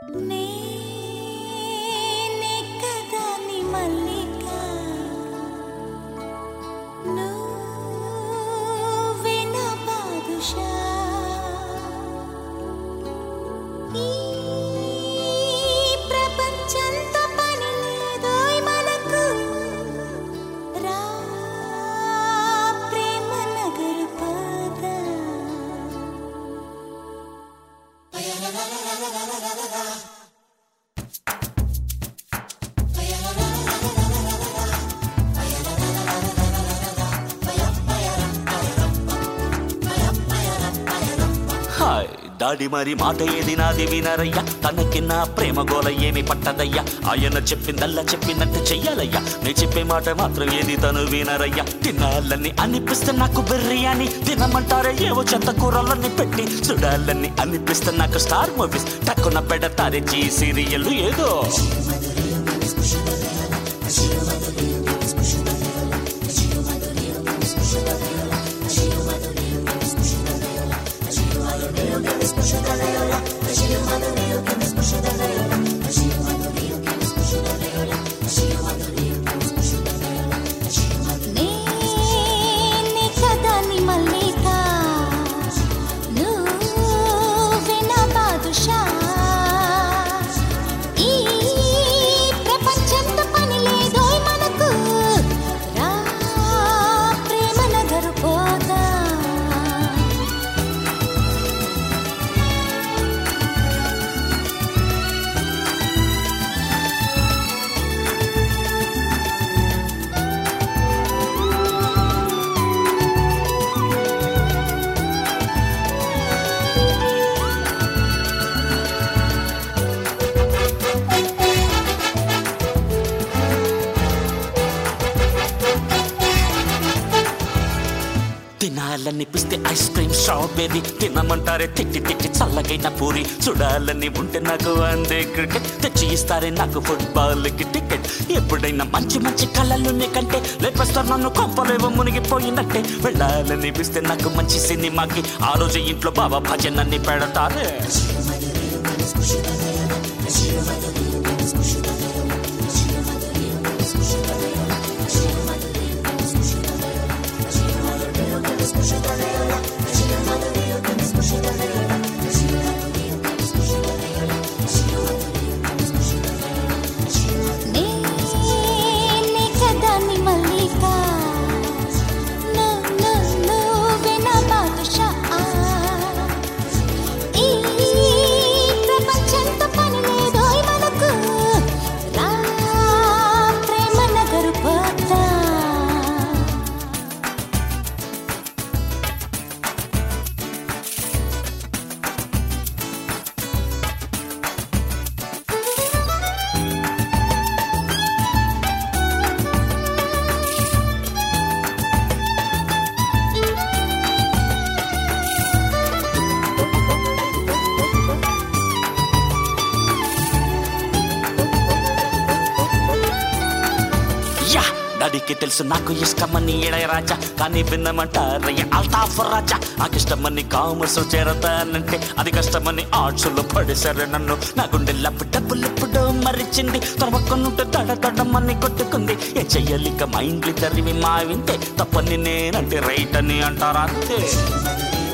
నేనే కదా నీ మల్లిక నువ్వే నా బాదుషా ఈ ప్రపంచంతో పని లేదోయ్ మనకు రా ప్రేమ నగరు పద హాయ్ దాడి మరి మాట ఏది నాది వినరయ్యా తనకి నా ప్రేమ గోల ఏమి పట్టదయ్యా ఆయన చెప్పిందల్లా చెప్పినట్టు చెయ్యాలయ్యా నే చెప్పే మాట మాత్రం ఏది తను వినరయ్యా తినాలని అనిపిస్తే నాకు బిర్యానీ తినమంటారే ఏవో చెత్త కూరలన్నీ పెట్టి చూడాలని అనిపిస్తే నాకు స్టార్ మూవీస్ టక్కున పెడతారే జీ సీరియల్ ఏదో నేనే కదా నీ మల్లిక నువ్వే నా బాదుషా ఈ ప్రపంచంతో పని లేదోయ్ మనకు రా ప్రేమ నగరు పోదా తినాలనిపిస్తే ఐస్ క్రీమ్ స్ట్రాబెర్రీ తినమంటారే తిట్టి తిట్టి చల్లగైన పూరి చూడాలని ఉంటే నాకు అందే క్రికెట్ తెచ్చి ఇస్తారే నాకు ఫుట్బాల్ కి టికెట్ ఎప్పుడైనా మంచి మంచి కళలు కంటే లేపేస్తారు నన్ను కొంపలేవో మునిగిపోయినట్టే వెళ్ళాలనిపిస్తే నాకు మంచి సినిమాకి ఆ రోజు ఇంట్లో బాబా భజనని పెడతారే నేనే కదా నీ మల్లిక ను- ను- నువ్వే నా బాదుషా ఈ ప్రపంచంతో పని లేదోయ్ మనకు రా ప్రేమ నగరు పోతా యా డాడీకి తెలుసు నాకు ఇష్టమని ఇళయరాజా కానీ విన్నమంటారయ్య అల్తాఫ్ రాజా నాకు ఇష్టమని కామర్స్ చేరతానంటే అది కష్టమని ఆర్ట్స్ లో పడేశారు నన్ను నా గుండె డబ్బులు ఎప్పుడో మరిచింది తొడవకొనుంటే తడ తడమని కొట్టుకుంది ఏ చెయ్యలిక మైండ్లు తరివి మా వింటే తప్పని నేనంటే రైట్ అని అంటారా అంతే